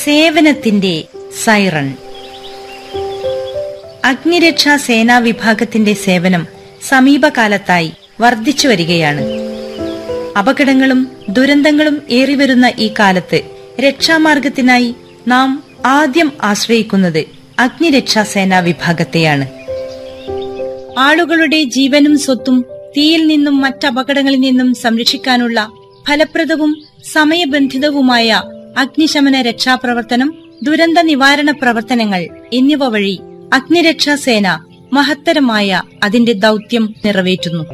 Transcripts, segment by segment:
സേവനത്തിന്റെ സൈറൺ അഗ്നിരക്ഷാ സേനാ വിഭാഗത്തിന്റെ സേവനം സമീപകാലത്തായി വർദ്ധിച്ചു വരികയാണ് അപകടങ്ങളും ദുരന്തങ്ങളും ഏറിവരുന്ന ഈ കാലത്ത് രക്ഷാമാർഗത്തിനായി നാം ആദ്യം ആശ്രയിക്കുന്നത് അഗ്നിരക്ഷാ സേനാ വിഭാഗത്തെയാണ് ആളുകളുടെ ജീവനും സ്വത്തും തീയിൽ നിന്നും മറ്റപകടങ്ങളിൽ നിന്നും സംരക്ഷിക്കാനുള്ള ഫലപ്രദവും സമയബന്ധിതവുമായ അഗ്നിശമന രക്ഷാപ്രവർത്തനം ദുരന്ത നിവാരണ പ്രവർത്തനങ്ങൾ എന്നിവ വഴി അഗ്നിരക്ഷാ സേന മഹത്തരമായ അതിന്റെ ദൗത്യം നിറവേറ്റുന്നു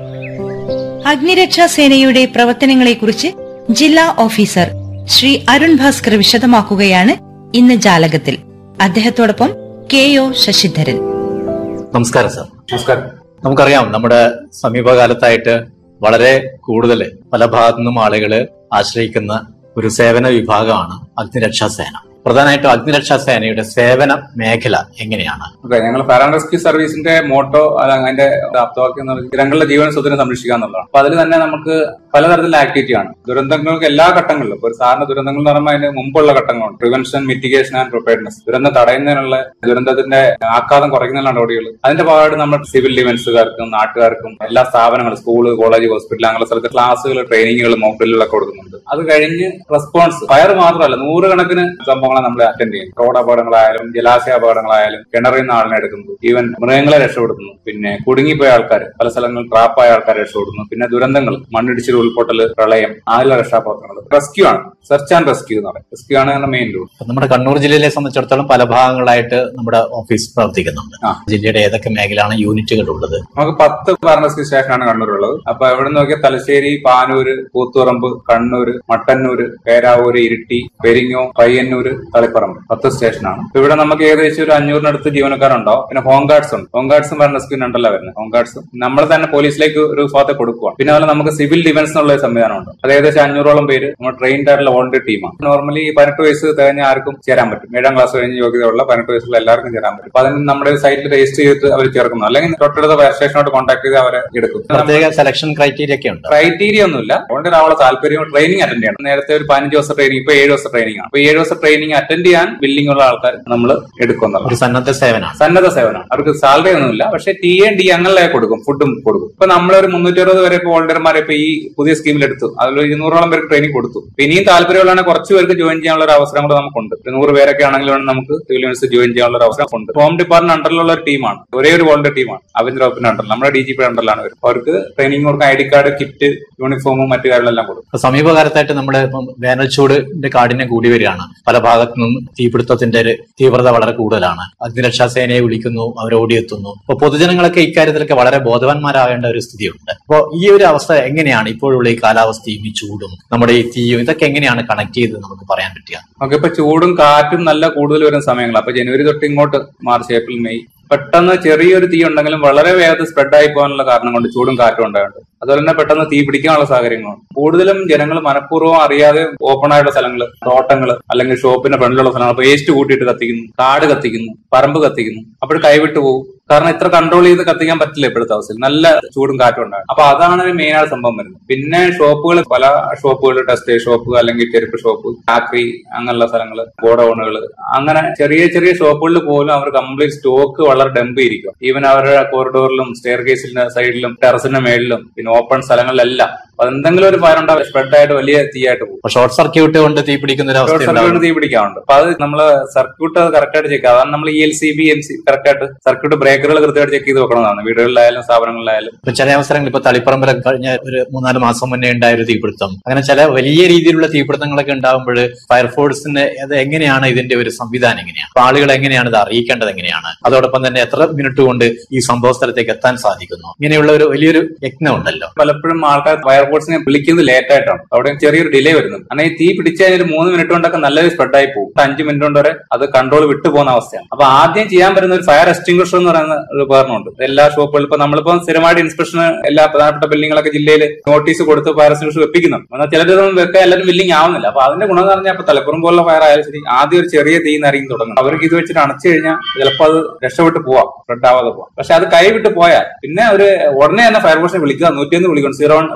അഗ്നിരക്ഷാ സേനയുടെ പ്രവർത്തനങ്ങളെക്കുറിച്ച് ജില്ലാ ഓഫീസർ ശ്രീ അരുൺ ഭാസ്കർ വിശദമാക്കുകയാണ് ഇന്ന് ജാലകത്തിൽ അദ്ദേഹത്തോടൊപ്പം കെ ഒ ശശിധരൻ നമസ്കാരം സാർ നമസ്കാരം നമുക്കറിയാം നമ്മുടെ സമീപകാലത്തായിട്ട് വളരെ കൂടുതൽ പല ഭാഗത്തു നിന്നും ആളുകൾ ആശ്രയിക്കുന്ന ഒരു സേവന വിഭാഗമാണ് അഗ്നിരക്ഷാ സേന പ്രധാനമായിട്ടും അഗ്നിരക്ഷാ സേനയുടെ സേവന മേഖല എങ്ങനെയാണ് ഓക്കെ ഞങ്ങൾ ഫയർ ആൻഡ് റെസ്ക്യൂ സർവീസിന്റെ മോട്ടോ അല്ല അതിന്റെ ആപ്തവാക്യം എന്ന് പറയുന്നത് ജനങ്ങളുടെ ജീവൻ സ്വത്തിനെ സംരക്ഷിക്കുക എന്നുള്ളതാണ് അപ്പൊ അതിൽ തന്നെ നമുക്ക് പലതരത്തിലുള്ള ആക്ടിവിറ്റിയാണ് ദുരന്തങ്ങൾക്ക് എല്ലാ ഘട്ടങ്ങളിലും ഇപ്പൊ ഒരു സാധാരണ ദുരന്തങ്ങൾ എന്ന് പറയുമ്പോൾ അതിന് മുമ്പുള്ള ഘട്ടങ്ങളുണ്ട് പ്രിവെൻഷൻ മിറ്റിഗേഷൻ ആൻഡ് പ്രിപ്പയർനെസ് ദുരന്തം തടയുന്നതിനുള്ള ദുരന്തത്തിന്റെ ആഘാതം കുറയ്ക്കുന്ന നടപടികൾ അതിന്റെ ഭാഗമായിട്ട് നമ്മൾ സിവിൽ ഡിഫൻസുകാർക്കും നാട്ടുകാർക്കും എല്ലാ സ്ഥാപനങ്ങളും സ്കൂള് കോളേജ് ഹോസ്പിറ്റൽ അങ്ങനെ സ്ഥലത്ത് ക്ലാസ്സുകൾ ട്രെയിനിങ്ങുകൾ മോക്ഡ്രില്ലുകളൊക്കെ കൊടുക്കുന്നുണ്ട് അത് കഴിഞ്ഞ് റെസ്പോൺസ് ഫയർ മാത്രമല്ല നൂറുകണക്കിന് സംഭവങ്ങളെ നമ്മൾ അറ്റൻഡ് ചെയ്യും റോഡ് അപകടങ്ങളായാലും ജലാശയ അപകടങ്ങളായാലും കിണറിൽ നിന്ന് ആളിനെ എടുക്കുന്നു ഈവൻ മൃഗങ്ങളെ രക്ഷപ്പെടുത്തുന്നു പിന്നെ കുടുങ്ങിപ്പോയ ആൾക്കാർ പല സ്ഥലങ്ങളിൽ ട്രാപ്പായ ആൾക്കാരെ രക്ഷപ്പെടുന്നു പിന്നെ ദുരന്തങ്ങൾ മണ്ണിടിച്ചിൽ ഉൾപ്പൊട്ടൽ പ്രളയം ആയുള്ള രക്ഷാപ്രവർത്തനങ്ങൾ റെസ്ക്യൂ ആണ് സെർച്ച് ആൻഡ് റെസ്ക്യൂ എന്ന് പറയും റെസ്ക്യൂ ആണ് നമ്മുടെ മെയിൻ റൂൾ നമ്മുടെ കണ്ണൂർ ജില്ലയിലെ സംബന്ധിച്ചിടത്തോളം പല ഭാഗങ്ങളായിട്ട് നമ്മുടെ ഓഫീസ് പ്രവർത്തിക്കുന്നുണ്ട് ആ. ജില്ലയുടെ ഏതൊക്കെ മേഖലയാണ് യൂണിറ്റുകൾ ഉള്ളത് നമുക്ക് പത്ത് ഫയർ റെസ്ക്യൂ സ്റ്റേഷനാണ് കണ്ണൂരുള്ളത് അപ്പൊ ഇവിടെ നോക്കിയാൽ തലശ്ശേരി പാനൂര് കൂത്തുറമ്പ് കണ്ണൂര് മട്ടന്നൂര് പേരാവൂര് ഇരിട്ടി പെരിങ്ങോ പയ്യന്നൂര് തളിപ്പറമ്പ് പത്ത് സ്റ്റേഷനാണ് ഇപ്പൊ ഇവിടെ നമുക്ക് ഏകദേശം ഒരു അഞ്ഞൂറിനടുത്ത് ജീവനക്കാരുണ്ടാവും പിന്നെ ഹോം ഗാർഡ്സ് ഉണ്ട് ഹോം ഗാർഡ്സും ഫയർ റെസ്ക്യൂ ഉണ്ടല്ലോ വരുന്നത് ഹോം ഗാർഡ്സും നമ്മൾ തന്നെ പോലീസിലേക്ക് ഒരു ഭാഗത്തെ കൊടുക്കുക പിന്നെ അതുപോലെ നമുക്ക് സിവിൽ ഡിഫൻസ് എന്നുള്ള ഒരു സംവിധാനമുണ്ട് അത് ഏകദേശം അഞ്ഞൂറോളം പേര് നമ്മൾ ട്രെയിൻഡ് ആയിട്ടുള്ള വോളണ്ടിയർ ടീമാണ് നോർമലി പതിനെട്ട് വയസ്സ് തികഞ്ഞ ആർക്കും ചേരാൻ പറ്റും ഏഴാം ക്ലാസ് കഴിഞ്ഞ് യോഗ്യതയുള്ള പതിനെട്ട് വയസ്സുള്ള എല്ലാവർക്കും ചേരാൻ പറ്റും അപ്പൊ അതിന് നമ്മുടെ സൈറ്റിൽ രജിസ്റ്റർ ചെയ്തിട്ട് അവർ ചേർക്കുന്നു അല്ലെങ്കിൽ തൊട്ടടുത്ത ഫയർ സ്റ്റേഷനോട് കോൺടാക്ട് ചെയ്ത് അവരെ എടുക്കും പ്രത്യേക സെലക്ഷൻ ക്രൈറ്റീരിയ ഒക്കെ ഉണ്ട് ക്രൈറ്റീരിയ ഒന്നുമില്ല വോളണ്ടിയർ ആവുള്ള താല്പര്യം ട്രെയിനിങ് അറ്റൻഡ് ചെയ്യണം നേരത്തെ ഒരു പതിനഞ്ച് ദിവസം ട്രെയിനിങ് ഇപ്പൊ ഏഴ് ദിവസം ട്രെയിനിങ് ആണ് അപ്പൊ ഏഴ് ദിവസം ട്രെയിനിങ് അറ്റൻഡ് ചെയ്യാൻ ബില്ലിംഗ് ഉള്ള ആൾക്കാർ നമ്മൾ എടുക്കുന്നുള്ളത് ഒരു സന്നദ്ധ സേവനമാണ് സന്നദ്ധ സേവനം അവർക്ക് സാലറി ഒന്നുമില്ല പക്ഷെ ടി എൻ ഡി അങ്ങനെ കൊടുക്കും ഫുഡും കൊടുക്കും ഇപ്പൊ നമ്മളൊരു മുന്നൂറ്റി അറുപത് വരെ ഇപ്പൊ വോളണ്ടിയർമാരെ ഇപ്പൊ ഈ പുതിയ സ്കീമിൽ എടുത്തു അതിൽ ഇരുന്നൂറോളം പേർക്ക് ട്രെയിനിങ് കൊടുത്തു ഇപ്പൊ ഇനിയും താല്പര്യമുള്ളതാണെങ്കിൽ കുറച്ച് പേർക്ക് ജോയിൻ ചെയ്യാനുള്ള ഒരു അവസരം കൂടെ നമുക്കുണ്ട് ഒരു നൂറ് പേരൊക്കെ ആണെങ്കിൽ വേണം നമുക്ക് സിവിൽ യൂണിവേഴ്സിറ്റി ജോയിൻ ചെയ്യാനുള്ള ഒരു അവസരം ഉണ്ട് ഹോം ഡിപ്പാർട്ട്മെന്റ് അണ്ടറിലുള്ള ഒരു ടീമാണ് ഒരേ ഒരു വോളണ്ടിയർ ടീമാണ് ആഭ്യന്തര വകുപ്പിന്റെ അണ്ടറിൽ നമ്മുടെ ഡി ജി പി അണ്ടറിലാണ് വരും അവർക്ക് ട്രെയിനിങ് കൊടുക്കാൻ ഐ ഡി കാർഡ് കിറ്റ് യൂണിഫോമും മറ്റു കാര്യങ്ങളെല്ലാം കൊടുക്കും ഇപ്പൊ സമീപകാലത്തായിട്ട് നമ്മുടെ ഇപ്പം വേനൽച്ചൂടിന്റെ കാഠിന്യം കൂടി വരികയാണ് പല ഭാഗത്തു നിന്നും തീപിടുത്തത്തിന്റെ ഒരു തീവ്രത വളരെ കൂടുതലാണ് അഗ്നിരക്ഷാ സേനയെ വിളിക്കുന്നു അവർ ഓടിയെത്തുന്നു അപ്പൊ പൊതുജനങ്ങളൊക്കെ ഇക്കാര്യത്തിലൊക്കെ വളരെ ബോധവാന്മാരാകേണ്ട ഒരു സ്ഥിതിയുണ്ട് അപ്പോൾ ഈ ഒരു അവസ്ഥ എങ്ങനെയാണ് ഇപ്പോഴുള്ള ഈ കാലാവസ്ഥയും ഈ ചൂടും നമ്മുടെ ഈ തീയും ഇതൊക്കെ എങ്ങനെയാണ് കണക്ട് ചെയ്ത് നമുക്ക് പറയാൻ പറ്റുക നമുക്ക് ഇപ്പൊ ചൂടും കാറ്റും നല്ല കൂടുതൽ വരുന്ന സമയങ്ങൾ അപ്പൊ ജനുവരി തൊട്ട് ഇങ്ങോട്ട് മാർച്ച് ഏപ്രിൽ മെയ് പെട്ടെന്ന് ചെറിയൊരു തീ ഉണ്ടെങ്കിലും വളരെ വേഗത്തിൽ സ്പ്രെഡ് ആയി പോകാനുള്ള കാരണം കൊണ്ട് ചൂടും കാറ്റും ഉണ്ടാകുന്നുണ്ട് അതുപോലെ തന്നെ പെട്ടെന്ന് തീ പിടിക്കാനുള്ള സാഹചര്യങ്ങളുണ്ട് കൂടുതലും ജനങ്ങൾ മനഃപൂർവ്വം അറിയാതെ ഓപ്പൺ ആയിട്ടുള്ള സ്ഥലങ്ങൾ തോട്ടങ്ങൾ അല്ലെങ്കിൽ ഷോപ്പിന്റെ ഫ്രണ്ടിലുള്ള സ്ഥലങ്ങൾ അപ്പൊ വേസ്റ്റ് കൂട്ടിയിട്ട് കത്തിക്കുന്നു കാട് കത്തിക്കുന്നു പറമ്പ് കത്തിക്കുന്നു അപ്പോൾ കൈവിട്ട് പോകും കാരണം ഇത്ര കൺട്രോൾ ചെയ്ത് കത്തിക്കാൻ പറ്റില്ല ഇപ്പോഴത്തെ അവസ്ഥയിൽ നല്ല ചൂടും കാറ്റും ഉണ്ടാകും അപ്പൊ അതാണ് ഒരു മെയിൻ ആയിട്ട് സംഭവം വരുന്നത് പിന്നെ ഷോപ്പുകൾ പല ഷോപ്പുകൾ ടെക്സ്റ്റൈൽ ഷോപ്പ് അല്ലെങ്കിൽ ചെരുപ്പ് ഷോപ്പ് ഫാക്ടറി അങ്ങനെയുള്ള സ്ഥലങ്ങൾ ഗോഡൌണുകൾ അങ്ങനെ ചെറിയ ചെറിയ ഷോപ്പുകളിൽ പോലും അവർ കംപ്ലീറ്റ് സ്റ്റോക്ക് വളരെ ഡംപ് ചെയ്തിരിക്കും ഈവൻ അവരുടെ കോറിഡോറിലും സ്റ്റെയർ കേസിന്റെ സൈഡിലും ടെറസിന്റെ മേളിലും പിന്നെ ഓപ്പൺ സ്ഥലങ്ങളിലെല്ലാം അപ്പൊ എന്തെങ്കിലും ഒരു ഫയർ ഉണ്ടാവും സ്പ്രെഡ് ആയിട്ട് വലിയ തീയായിട്ട് പോകും അപ്പൊ ഷോർട്ട് സർക്യൂട്ട് കൊണ്ട് തീ പിടിക്കുന്ന ഒരു അവസ്ഥ സർക്യൂട്ട് ഉണ്ടാവും തീ പിടിക്കാറുണ്ട് അപ്പൊ അത് നമ്മള് സർക്യൂട്ട് കറക്റ്റ് ആയിട്ട് ചെക്ക് അതാണ് നമ്മൾ E L C B M C correct ആയിട്ട് സർക്യൂട്ട് ബ്രേക്കറുകൾ കൃത്യമായിട്ട് ചെക്ക് ചെയ്ത് വെക്കണമെന്നാണ് വീടുകളിലായാലും സ്ഥാപനങ്ങളിലായാലും ഇപ്പൊ ചില അവസരങ്ങളിൽ ഇപ്പൊ തളിപ്പറമ്പിലൊക്കെ കഴിഞ്ഞ ഒരു മൂന്നാല് മാസം മുന്നേ ഉണ്ടായ ഒരു തീപിടുത്തം അങ്ങനെ ചില വലിയ രീതിയിലുള്ള തീപിടുത്തങ്ങളൊക്കെ ഉണ്ടാകുമ്പോൾ ഫയർഫോഴ്സിന് അത് എങ്ങനെയാണ് ഇതിന്റെ ഒരു സംവിധാനം എങ്ങനെയാണ് അപ്പൊ ആളുകൾ എങ്ങനെയാണ് ഇത് അറിയിക്കേണ്ടത് എങ്ങനെയാണ് അതോടൊപ്പം തന്നെ എത്ര മിനിറ്റ് കൊണ്ട് ഈ സംഭവ സ്ഥലത്തേക്ക് എത്താൻ സാധിക്കുന്നു ഇങ്ങനെയുള്ള ഒരു വലിയൊരു യജ്ഞം ഉണ്ടല്ലോ പലപ്പോഴും ആൾക്കാർ ഫയർഫോഴ്സിനെ വിളിക്കുന്നത് ലേറ്റ് ആയിട്ടാണ് അവിടെ ചെറിയൊരു ഡിലേ വരുന്നത് കാരണം ഈ തീ പിടിച്ച് കഴിഞ്ഞാൽ ഒരു മൂന്ന് മിനിറ്റ് കൊണ്ടൊക്കെ നല്ലൊരു സ്പ്രെഡ് ആയി പോകും അഞ്ച് മിനിറ്റ് കൊണ്ട് വരെ അത് കൺട്രോൾ വിട്ടു പോകുന്ന അവസ്ഥയാണ് അപ്പൊ ആദ്യം ചെയ്യാൻ പറ്റുന്ന ഒരു ഫയർ എക്സ്റ്റിംഗ്വിഷർ എന്ന് പറയുന്ന ഒരു ഉപകരണമുണ്ട് എല്ലാ ഷോപ്പുകളിൽ ഇപ്പൊ നമ്മളിപ്പോ സ്ഥിരമായിട്ട് ഇൻസ്പെക്ഷൻ എല്ലാ പ്രധാനപ്പെട്ട ബിൽഡിങ്ങുകളൊക്കെ ജില്ലയിൽ നോട്ടീസ് കൊടുത്ത് ഫയർ എക്സ്റ്റിംഗ്വിഷർ വെപ്പിക്കുന്നുണ്ട് എന്നാൽ ചിലരൊന്നും വെക്കാൻ എല്ലാവരും ബില്ലിംഗ് ആവുന്നില്ല അപ്പൊ അതിന്റെ ഗുണം എന്ന് പറഞ്ഞാൽ ഇപ്പൊ തലപ്പുറം പോലുള്ള ഫയർ ആയാലും ശരി ആദ്യം ഒരു ചെറിയ തീ നരിയും തുടങ്ങും അവർക്ക് ഇത് വെച്ചിട്ട് അണച്ചു കഴിഞ്ഞാൽ ചിലപ്പോൾ അത് രക്ഷപ്പെട്ട് പോവാം സ്പ്രെഡ് ആവാതെ പോവാം പക്ഷെ അത് കൈ വിട്ട് പോയാൽ പിന്നെ ഒരു ഉടനെ തന്നെ ഫയർഫോഴ്സിനെ വിളിക്കുക നൂറ്റിയൊന്ന് വിളിക്കണം സീറോ വൺ ഫ്രീ ആണല്ലോ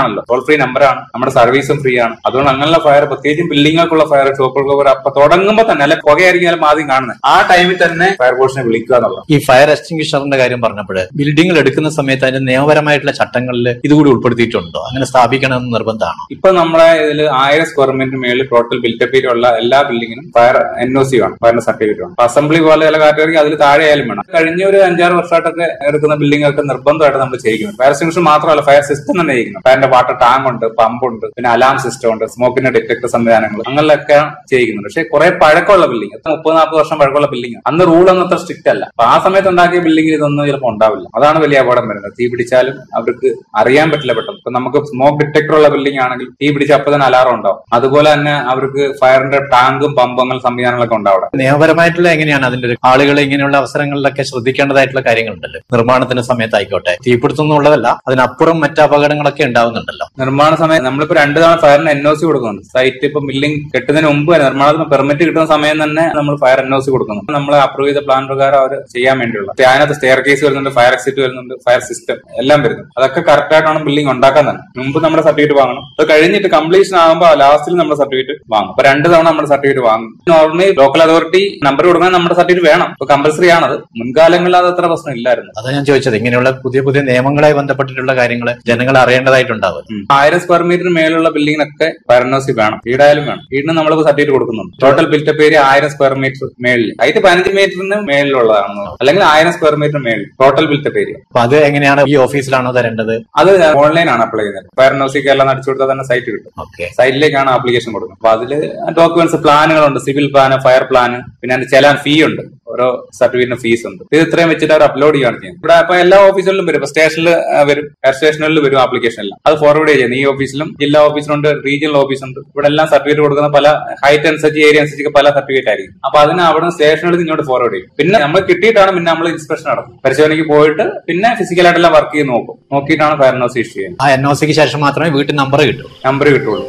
ആണല്ലോ ടോൾ ഫ്രീ നമ്പറാണ് നമ്മുടെ സർവീസും ഫ്രീ ആണ് അതുകൊണ്ട് അങ്ങനെയുള്ള ഫയർ പ്രത്യേകിച്ചും ബിൽഡിങ്ങുകൾക്കുള്ള ഫയർ ഷോപ്പുകൾക്ക് അപ്പൊ തുടങ്ങുമ്പോൾ തന്നെ അല്ലെ പുകയായിരിക്കും ആദ്യം കാണുന്നത് ആ ടൈമിൽ തന്നെ ഫയർഫോഴ്സിനെ വിളിക്കുക എന്നുള്ളത് ഈ ഫയർ എക്സ്റ്റിംഗ്വിഷറിന്റെ കാര്യം പറഞ്ഞപ്പോൾ ബിൽഡിംഗിൽ എടുക്കുന്ന സമയത്ത് അതിന്റെ നിയമപരമായിട്ടുള്ള ചട്ടങ്ങളിൽ ഇതുകൂടി ഉൾപ്പെടുത്തിയിട്ടുണ്ടോ അങ്ങനെ സ്ഥാപിക്കണമെന്ന് നിർബന്ധമാണോ ഇപ്പൊ നമ്മുടെ ഇതിൽ ആയിരം സ്ക്വയർ മീറ്റർ മേളിൽ ടോട്ടൽ ബിൽറ്റപ്പ് ഉള്ള എല്ലാ ബിൽഡിങ്ങിനും ഫയർ എൻ ഒ സി വേണം ഫയറിന്റെ സർട്ടിഫിക്കറ്റ് വേണം അസംബ്ലി പോലെ ചില കാറ്റഗറി അതിൽ താഴെ ആയാലും വേണം കഴിഞ്ഞ ഒരു അഞ്ചാറ് വർഷമായിട്ടൊക്കെ എടുക്കുന്ന ബിൽഡിങ്ങൊക്കെ നിർബന്ധമായിട്ട് നമ്മൾ ചെയ്യിക്കണം ഫയർ എക്സ്റ്റിംഗ്വിഷൻ മാത്രമല്ല ഫയർ സിസ്റ്റം തന്നെ ചെയ്യിക്കണം ഫയറിന്റെ വാട്ടർ ടാങ്ക് ഉണ്ട് പമ്പ് ഉണ്ട് പിന്നെ അലാം സിസ്റ്റം ഉണ്ട് സ്മോക്കിന്റെ ഡിറ്റക്ടർ സംവിധാനങ്ങൾ അങ്ങനെയൊക്കെ ചെയ്യിക്കുന്നുണ്ട് പക്ഷേ കുറെ പഴക്കമുള്ള ബിൽഡിംഗ് മുപ്പത് നാൽപ്പത് വർഷം പഴക്കമുള്ള ബിൽഡിംഗ് അന്ന് റൂൾ ഒന്നും അത്ര സ്ട്രിക്റ്റ് അല്ല അപ്പൊ ആ സമയത്ത് ഉണ്ടാക്കിയ ബിൽഡിംഗിൽ ഇതൊന്നും ചിലപ്പോൾ ഉണ്ടാവില്ല അതാണ് വലിയ അപകടം വരുന്നത് തീ പിടിച്ചാലും അവർക്ക് അറിയാൻ പറ്റില്ല പെട്ടെന്ന് ഇപ്പൊ നമുക്ക് സ്മോക്ക് ഡിറ്റക്ടർ ഉള്ള ബിൽഡിംഗ് ആണെങ്കിൽ തീ പിടിച്ച അപ്പൊ തന്നെ അലാറം ഉണ്ടാവും അതുപോലെ തന്നെ അവർക്ക് ഫയറിന്റെ ടാങ്കും പമ്പും അങ്ങനെ സംവിധാനങ്ങളൊക്കെ ഉണ്ടാവും അവിടെ നിയമപരമായിട്ടുള്ള എങ്ങനെയാണ് അതിന്റെ ഒരു ആളുകൾ ഇങ്ങനെയുള്ള അവസരങ്ങളിലൊക്കെ ശ്രദ്ധിക്കേണ്ടതായിട്ടുള്ള കാര്യങ്ങളുണ്ടല്ലോ നിർമ്മാണത്തിന്റെ സമയത്തായിക്കോട്ടെ തീപിടുത്തുന്നുള്ളതല്ല അതിനപ്പുറം മറ്റ് അപകടങ്ങളൊക്കെ ഉണ്ടാവുന്നുണ്ടല്ലോ നിർമ്മാണ സമയം നമ്മളിപ്പോ രണ്ട് തവണ ഫയറിന് എൻ ഒ സി കൊടുക്കുന്നുണ്ട് സൈറ്റ് ഇപ്പൊ ബിൽഡിംഗ് കെട്ടുന്നതിന് മുമ്പ് തന്നെ നിർമ്മാണത്തിന് പെർമിറ്റ് കിട്ടുന്ന സമയം തന്നെ നമ്മൾ ഫയർ എൻ ഒ സി കൊടുക്കുന്നു നമ്മൾ അപ്രൂവ് ചെയ്ത പ്ലാൻ പ്രകാരം അവർ ചെയ്യാൻ വേണ്ടിയുള്ള അതിനകത്ത് സ്റ്റെയർ കേസ് വരുന്നുണ്ട് ഫയർ എക്സിറ്റ് വരുന്നുണ്ട് ഫയർ സിസ്റ്റം എല്ലാം വരുന്നു അതൊക്കെ കറക്റ്റ് ആയിട്ടാണ് ബിൽഡിംഗ് ഉണ്ടാക്കാൻ തന്നെ മുമ്പ് നമ്മുടെ സർട്ടിഫിക്കറ്റ് വാങ്ങണം അത് കഴിഞ്ഞിട്ട് കംപ്ലീഷൻ ആകുമ്പോൾ ലാസ്റ്റിൽ നമ്മുടെ സർട്ടിഫിക്കറ്റ് വാങ്ങും അപ്പൊ രണ്ട് തവണ നമ്മുടെ സർട്ടിഫിക്കറ്റ് വാങ്ങും നോർമലി ലോക്കൽ അതോറിറ്റി നമ്പർ കൊടുക്കാൻ നമ്മുടെ സർട്ടിഫിക്കറ്റ് വേണം ഇപ്പൊ കമ്പൽസറി ആണത് മുൻകാലങ്ങളിൽ അത് അത്ര പ്രശ്നം ഇല്ലായിരുന്നു അതാ ഞാൻ ചോദിച്ചത് ഇങ്ങനെയുള്ള പുതിയ പുതിയ നിയമങ്ങളെ ബന്ധപ്പെട്ടിട്ടുള്ള കാര്യങ്ങൾ ജനങ്ങൾ അറിയേണ്ടതായിട്ടുണ്ടാവും ഉം. ആയിരം സ്ക്വയർ മീറ്റർ മേലുള്ള ബിൽഡിങ്ങിനൊക്കെ ഫയർനോസി വേണം വീടായാലും വേണം വീടിന് നമ്മൾ സർട്ടിഫിക്കറ്റ് കൊടുക്കുന്നുണ്ട് ടോട്ടൽ ബിൽറ്റപ്പ് ഏരിയ ആയിരം സ്ക്വയർ മീറ്റർ മേളിൽ ഹൈറ്റ് പതിനഞ്ച് മീറ്ററിന് മേളിലുള്ളതാണ് അല്ലെങ്കിൽ ആയിരം സ്ക്വയർ മീറ്റർ മേളിൽ ടോട്ടൽ ബിൽറ്റപ്പ് ഏരിയ അപ്പൊ അത് എങ്ങനെയാണ് ഈ ഓഫീസിലാണോ തരേണ്ടത് അത് ഓൺലൈൻ ആണ് അപ്ലൈ ചെയ്യുന്നത് ഫയർനോസിക്ക് എല്ലാം അടിച്ചു കൊടുത്താൽ തന്നെ സൈറ്റ് കിട്ടും ഓക്കെ സൈറ്റിലേക്കാണ് ആപ്ലിക്കേഷൻ കൊടുക്കുന്നത് അപ്പൊ അതില് ഡോക്യുമെന്റ്സ് പ്ലാനുകളുണ്ട് സിവിൽ പ്ലാൻ ഫയർ പ്ലാൻ പിന്നെ അതിന്റെ ചില ഫീ ഉണ്ട് ഓരോ സർട്ടിഫിക്കറ്റിന് ഫീസ് ഉണ്ട് ഇത് ഇത്രയും വെച്ചിട്ട് അവർ അപ്ലോഡ് ചെയ്യുകയാണ് ചെയ്യുന്നത് ഇവിടെ ഇപ്പൊ എല്ലാ ഓഫീസുകളിലും വരും ഇപ്പൊ സ്റ്റേഷനിൽ വരും എയർ സ്റ്റേഷനുകളിൽ വരും ആപ്ലിക്കേഷൻ എല്ലാം അത് ഫോർവേഡ് ചെയ്യുന്നത് ഈ ഓഫീസിലും ജില്ലാ ഓഫീസിലുണ്ട് റീജിയണൽ ഓഫീസുണ്ട് ഇവിടെ എല്ലാം സർട്ടിഫിക്കറ്റ് കൊടുക്കുന്ന പല ഹൈറ്റ് അനുസരിച്ച് ഏരിയ അനുസരിച്ച് പല സർട്ടിഫിക്കറ്റ് ആയിരിക്കും അപ്പൊ അതിന് അവിടെ സ്റ്റേഷനുകളിൽ ഇങ്ങോട്ട് ഫോർവേഡ് ചെയ്യും പിന്നെ നമ്മൾ കിട്ടിയിട്ടാണ് പിന്നെ നമ്മൾ ഇൻസ്പെക്ഷൻ നടത്തും പരിശോധനയ്ക്ക് പോയിട്ട് പിന്നെ ഫിസിക്കലായിട്ടെല്ലാം വർക്ക് ചെയ്ത് നോക്കും നോക്കിയിട്ടാണ് ഫയർനോസ് ഇഷ്യൂ ചെയ്യുന്നത് ആ എൻ ഒ സിക്ക് ശേഷം മാത്രമേ വീട്ടിൽ നമ്പർ കിട്ടൂ നമ്പർ കിട്ടുള്ളൂ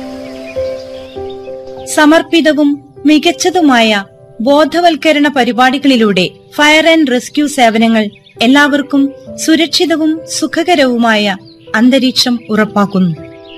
സമർപ്പിതവും മികച്ചതുമായ ബോധവൽക്കരണ പരിപാടികളിലൂടെ ഫയർ ആൻഡ് റെസ്ക്യൂ സേവനങ്ങൾ എല്ലാവർക്കും സുരക്ഷിതവും സുഖകരവുമായ അന്തരീക്ഷം ഉറപ്പാക്കുന്നു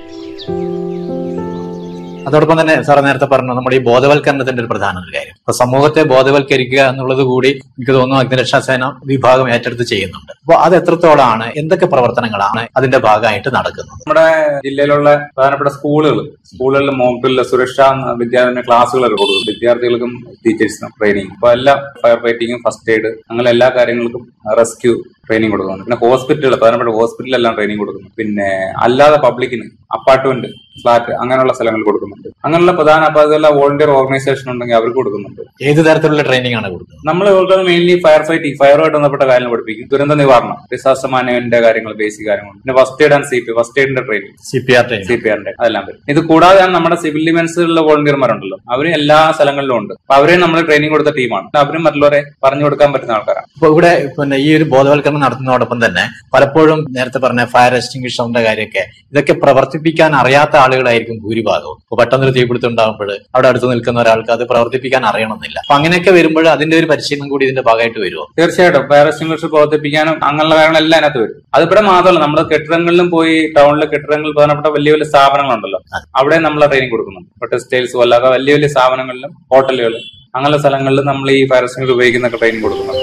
അതോടൊപ്പം തന്നെ സാർ നേരത്തെ പറഞ്ഞു നമ്മുടെ ഈ ബോധവൽക്കരണത്തിന്റെ ഒരു പ്രധാന ഒരു കാര്യം അപ്പൊ സമൂഹത്തെ ബോധവൽക്കരിക്കുക എന്നുള്ളത് കൂടി എനിക്ക് തോന്നുന്നു അഗ്നിരക്ഷാസേന വിഭാഗം ഏറ്റെടുത്ത് ചെയ്യുന്നുണ്ട് അപ്പോൾ അത് എത്രത്തോളമാണ് എന്തൊക്കെ പ്രവർത്തനങ്ങളാണ് അതിന്റെ ഭാഗമായിട്ട് നടക്കുന്നത് നമ്മുടെ ജില്ലയിലുള്ള പ്രധാനപ്പെട്ട സ്കൂളുകൾ സ്കൂളുകളിൽ മോക്കിലുള്ള സുരക്ഷാ വിദ്യാർത്ഥി ക്ലാസ്സുകളൊക്കെ കൊടുക്കും വിദ്യാർത്ഥികൾക്കും ടീച്ചേഴ്സിനും ട്രെയിനിങ് അപ്പൊ എല്ലാ ഫയർ ഫൈറ്റിങ്ങും ഫസ്റ്റ് എയ്ഡ് അങ്ങനെ എല്ലാ കാര്യങ്ങൾക്കും റെസ്ക്യൂ ട്രെയിനിങ് കൊടുക്കുന്നുണ്ട് പിന്നെ ഹോസ്പിറ്റലുകൾ പ്രധാനപ്പെട്ട ഹോസ്പിറ്റലിലെല്ലാം ട്രെയിനിങ് കൊടുക്കുന്നു പിന്നെ അല്ലാതെ പബ്ലിക്കിന് അപ്പാർട്ട്മെന്റ് ഫ്ലാറ്റ് അങ്ങനെയുള്ള സ്ഥലങ്ങളിൽ കൊടുക്കുന്നുണ്ട് അങ്ങനെയുള്ള പ്രധാന അപ്പൊ അതെല്ലാം വോളണ്ടിയർ ഓർഗനൈസേഷൻ ഉണ്ടെങ്കിൽ അവർക്ക് കൊടുക്കുന്നുണ്ട് ഏത് തരത്തിലുള്ള ട്രെയിനിങ് ആണ് കൊടുക്കുന്നത് നമ്മൾ കൊടുക്കുന്നത് മെയിൻലി ഫയർ ഫൈറ്റിംഗ് ഫയറുമായിട്ട് ബന്ധപ്പെട്ട കാര്യങ്ങൾ പഠിപ്പിക്കും ദുരന്ത നിവാരണം ഡിസാസ്റ്റർ മാനേജ്മെന്റിന്റെ കാര്യങ്ങൾ ബേസിക് കാര്യങ്ങൾ പിന്നെ first aid and C P first എയ്ഡിന്റെ training C P R training C P ആറിന്റെ അതെല്ലാം വരും ഇത് കൂടാതെ നമ്മുടെ സിവിൽ ഡിഫൻസിലുള്ള വോളണ്ടിയർമാരുണ്ടല്ലോ അവരും എല്ലാ സ്ഥലങ്ങളിലും ഉണ്ട് അപ്പൊ അവരെ നമ്മൾ ട്രെയിനിങ് കൊടുത്ത ടീമാണ് അവരും മറ്റുള്ളവരെ പറഞ്ഞു കൊടുക്കാൻ പറ്റുന്ന ആൾക്കാരാണ് അപ്പൊ ഇവിടെ പിന്നെ ഈ ഒരു ബോധവൽക്കരണം നടത്തുന്നതോടൊപ്പം തന്നെ പലപ്പോഴും നേരത്തെ പറഞ്ഞ ഫയർ എക്സ്റ്റിംഗ്വിഷറിന്റെ കാര്യമൊക്കെ ഇതൊക്കെ പ്രവർത്തിപ്പിക്കാൻ അറിയാത്ത ആളുകളായിരിക്കും ഭൂരിഭാഗവും അപ്പൊ പെട്ടെന്നൊരു തീപിടുത്തം ഉണ്ടാകുമ്പോൾ അവിടെ അടുത്ത് നിൽക്കുന്ന ഒരാൾക്ക് അത് പ്രവർത്തിപ്പിക്കാൻ അറിയണമെന്നില്ല അപ്പൊ അങ്ങനെയൊക്കെ വരുമ്പോൾ അതിന്റെ ഒരു പരിശീലനം കൂടി ഇതിന്റെ ഭാഗമായിട്ട് വരുമോ തീർച്ചയായിട്ടും ഫയർ എക്സ്റ്റിംഗ്വിഷർ പ്രവർത്തിപ്പിക്കാനും അങ്ങനെയുള്ള കാര്യങ്ങളെല്ലാം അതിനകത്ത് വരും അതിവിടെ മാത്രമല്ല നമ്മൾ കെട്ടിടങ്ങളിലും പോയി ടൗണിലെ കെട്ടിടങ്ങളിൽ പ്രധാനപ്പെട്ട വലിയ വലിയ സ്ഥാപനങ്ങളുണ്ടല്ലോ അവിടെ നമ്മൾ ട്രെയിനിങ് കൊടുക്കുന്നുണ്ട് ഇപ്പൊ ടെക്സ്റ്റൈൽസ് പോലൊക്കെ വലിയ വലിയ സ്ഥാപനങ്ങളിലും ഹോട്ടലുകൾ അങ്ങനെയുള്ള സ്ഥലങ്ങളിലും നമ്മൾ ഈ ഫയർ എക്സ്റ്റിംഗ്വിഷർ ഉപയോഗിക്കുന്ന ട്രെയിനിങ് കൊടുക്കുന്നുണ്ട്